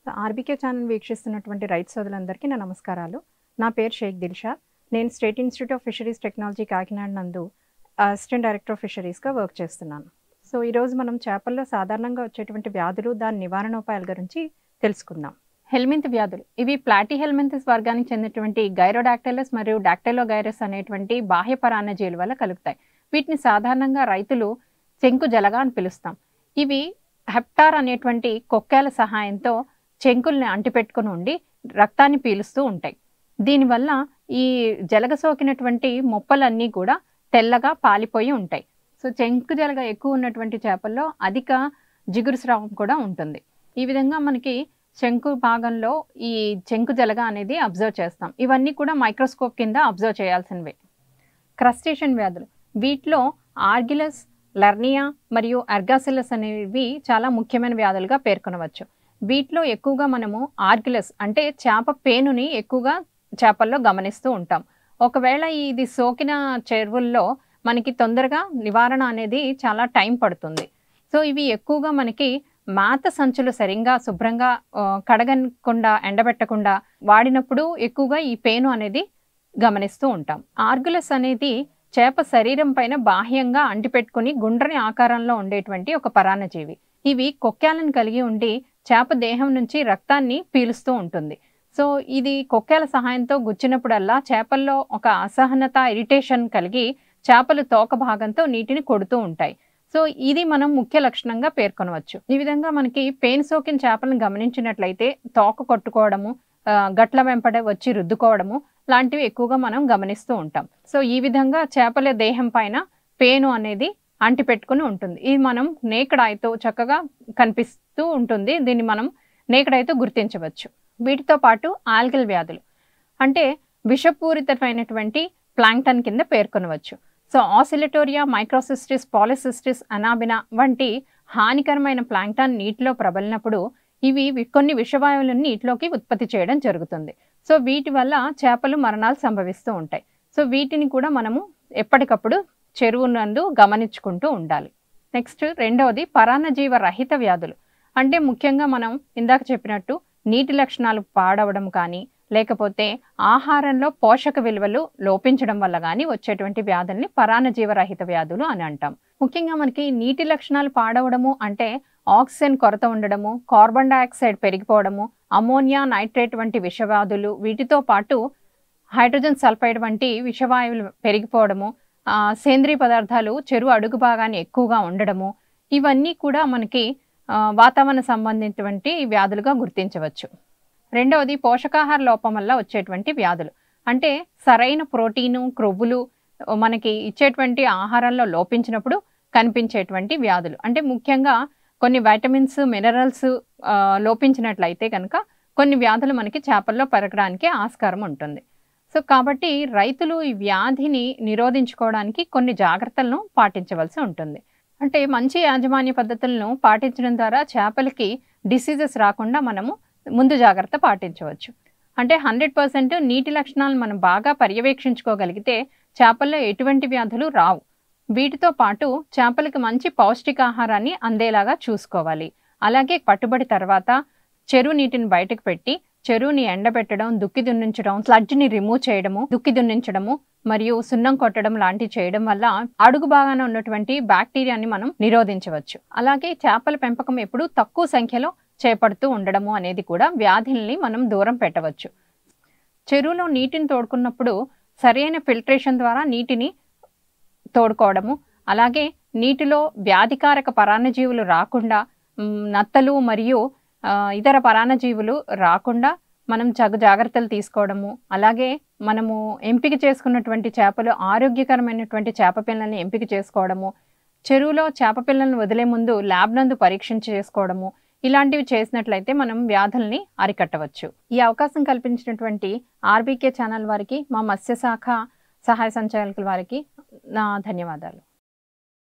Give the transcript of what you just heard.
RBK channel వీక్షిస్తున్నటువంటి రైతు సోదరులందరికీ నా నమస్కారాలు నా పేరు షేక్ దిల్షా నేను state institute of fisheries technology Kakinada నందు అసిస్టెంట్ డైరెక్టర్ ఆఫ్ ఫిషరీస్గా వర్క్ చేస్తున్నాను సో ఈరోజు మనం చేపల్లో సాధారణంగా వచ్చేటువంటి వ్యాధులు దాని నివారణోపాయాల గురించి తెలుసుకుందాం హెల్మింత్ వ్యాధులు ఇవి ప్లాటీ హెల్మింతిస్ వర్గానికి చెందినటువంటి గైరోడాక్టైలస్ మరియు డాక్టైలోగైరస్ అనేటువంటి బాహ్య పరాన్నజీవుల వల్ల కలుగుతాయి వీటిని సాధారణంగా రైతులు చెంకు జలగా అని పిలుస్తాం ఇవి హెప్టార్ అనేటువంటి కొక్కేల సహాయంతో చెంకుల్ని అంటిపెట్టుకుని ఉండి రక్తాన్ని పీలుస్తూ ఉంటాయి దీనివల్ల ఈ జలగ సోకినటువంటి మొప్పలన్నీ కూడా తెల్లగా పాలిపోయి ఉంటాయి సో చెంకు జలగ ఎక్కువ ఉన్నటువంటి చేపల్లో అధిక జిగురు స్రావం కూడా ఉంటుంది ఈ విధంగా మనకి శంకు భాగంలో ఈ చెంకు జలగ అనేది అబ్జర్వ్ చేస్తాం ఇవన్నీ కూడా మైక్రోస్కోప్ కింద అబ్జర్వ్ చేయాల్సినవే క్రస్టేషన్ వ్యాధులు వీటిలో ఆర్గిలస్ లర్నియా మరియు అర్గాసిలస్ అనేవి చాలా ముఖ్యమైన వ్యాధులుగా పేర్కొనవచ్చు వీటిలో ఎక్కువగా మనము ఆర్గిలస్ అంటే చేప పేనుని ఎక్కువగా చేపల్లో గమనిస్తూ ఉంటాం ఒకవేళ ఇది సోకిన చెరువుల్లో మనకి తొందరగా నివారణ అనేది చాలా టైం పడుతుంది సో ఇవి ఎక్కువగా మనకి మాత సంచులు సరిగ్గా శుభ్రంగా ఆ, కడగకుండా ఎండబెట్టకుండా వాడినప్పుడు ఎక్కువగా ఈ పేను అనేది గమనిస్తూ ఉంటాం ఆర్గులస్ అనేది చేప శరీరం పైన బాహ్యంగా అంటిపెట్టుకుని గుండ్రని ఆకారంలో ఉండేటువంటి ఒక పరాన్నజీవి ఇవి కొక్కేలను కలిగి ఉండి చేప దేహం నుంచి రక్తాన్ని పీలుస్తూ ఉంటుంది సో ఇది కొక్కేల సహాయంతో గుచ్చినప్పుడల్లా చేపల్లో ఒక అసహనత ఇరిటేషన్ కలిగి చేపలు తోక భాగంతో నీటిని కొడుతూ ఉంటాయి సో ఇది మనం ముఖ్య లక్షణంగా పేర్కొనవచ్చు ఈ విధంగా మనకి పెయిన్ సోకిన చేపలను గమనించినట్లయితే తోక కొట్టుకోవడము ఆ, గట్ల వెంపడే వచ్చి రుద్దుకోవడము లాంటివి ఎక్కువగా మనం గమనిస్తూ ఉంటాం సో ఈ విధంగా చేపల దేహం పైన పేను అనేది అంటి పెట్టుకుని ఉంటుంది ఇది మనం నేకడాయితో చక్కగా కనిపిస్తూ ఉంటుంది దీన్ని మనం నేకడాయితో గుర్తించవచ్చు వీటితో పాటు ఆల్గల్ వ్యాధులు అంటే విషపూరితమైనటువంటి ప్లాంక్టన్ కింద పేర్కొనవచ్చు సో ఆసిలిటోరియా మైక్రోసిస్టిస్ పాలిసిస్టిస్ అనాబినా వంటి హానికరమైన ప్లాంక్టన్ నీటిలో ప్రబలినప్పుడు ఇవి వి- కొన్ని విషవాయువులను నీటిలోకి ఉత్పత్తి చేయడం జరుగుతుంది సో వీటి వల్ల చేపలు మరణాలు సంభవిస్తూ ఉంటాయి సో వీటిని కూడా మనము ఎప్పటికప్పుడు చెరువు నందు గమనించుకుంటూ ఉండాలి నెక్స్ట్ రెండవది పరాన్నజీవ రహిత వ్యాధులు అంటే ముఖ్యంగా మనం ఇందాక చెప్పినట్టు నీటి లక్షణాలు పాడవడం కానీ లేకపోతే ఆహారంలో పోషక విలువలు లోపించడం వల్ల కానీ వచ్చేటువంటి వ్యాధుల్ని పరాన్నజీవ రహిత వ్యాధులు అని అంటాం ముఖ్యంగా మనకి నీటి లక్షణాలు పాడవడము అంటే ఆక్సిజన్ కొరత ఉండడము కార్బన్ డయాక్సైడ్ పెరిగిపోవడము అమోనియా నైట్రేట్ వంటి విషవ్యాధులు వీటితో పాటు హైడ్రోజన్ సల్ఫైడ్ వంటి విషవాయువులు పెరిగిపోవడము ఆ, సేంద్రీయ పదార్థాలు చెరువు అడుగు భాగాన్ని ఎక్కువగా ఉండడము ఇవన్నీ కూడా మనకి ఆ, వాతావరణ సంబంధించినటువంటి వ్యాధులుగా గుర్తించవచ్చు రెండవది పోషకాహార లోపం వల్ల వచ్చేటువంటి వ్యాధులు అంటే సరైన ప్రోటీను క్రొవ్వులు మనకి ఇచ్చేటువంటి ఆహారంలో లోపించినప్పుడు కనిపించేటువంటి వ్యాధులు అంటే ముఖ్యంగా కొన్ని వైటమిన్స్ మినరల్స్ లోపించినట్లయితే కనుక కొన్ని వ్యాధులు మనకి చేపల్లో పెరగడానికి ఆస్కారం ఉంటుంది సో కాబట్టి రైతులు ఈ వ్యాధిని నిరోధించుకోవడానికి కొన్ని జాగ్రత్తలను పాటించవలసి ఉంటుంది అంటే మంచి యాజమాన్య పద్ధతులను పాటించడం ద్వారా చేపలకి డిసీజెస్ రాకుండా మనము ముందు జాగ్రత్త పాటించవచ్చు అంటే హండ్రెడ్ పర్సెంట్ నీటి లక్షణాలను మనం బాగా పర్యవేక్షించుకోగలిగితే చేపల్లో ఎటువంటి వ్యాధులు రావు వీటితో పాటు చేపలకి మంచి పౌష్టికాహారాన్ని అందేలాగా చూసుకోవాలి అలాగే పట్టుబడి తర్వాత చెరువు నీటిని బయటకు పెట్టి చెరువుని ఎండబెట్టడం దుక్కి దున్నించడం స్లడ్జ్ని రిమూవ్ చేయడము దుక్కి దున్నించడము మరియు సున్నం కొట్టడం లాంటివి చేయడం వల్ల అడుగు భాగాన ఉన్నటువంటి బ్యాక్టీరియాని మనం నిరోధించవచ్చు అలాగే చేపల పెంపకం ఎప్పుడు తక్కువ సంఖ్యలో చేపడుతూ ఉండడము అనేది కూడా వ్యాధుల్ని మనం దూరం పెట్టవచ్చు చెరువులో నీటిని తోడుకున్నప్పుడు సరైన ఫిల్టరేషన్ ద్వారా నీటిని తోడుకోవడము అలాగే నీటిలో వ్యాధికారక పరాన్నజీవులు రాకుండా మ్, నత్తలు మరియు ఆ, ఇతర పరాన్నజీవులు రాకుండా మనం చగు జాగ్రత్తలు తీసుకోవడము అలాగే మనము ఎంపిక చేసుకున్నటువంటి చేపలు ఆరోగ్యకరమైనటువంటి చేప పిల్లల్ని ఎంపిక చేసుకోవడము చెరువులో చేప పిల్లల్ని వదిలే ముందు ల్యాబ్ నందు పరీక్షించి చేసుకోవడము ఇలాంటివి చేసినట్లయితే మనం వ్యాధుల్ని అరికట్టవచ్చు ఈ అవకాశం కల్పించినటువంటి ఆర్బీకే ఛానల్ వారికి మా మత్స్యశాఖ సహాయ సంచాలకుల వారికి నా ధన్యవాదాలు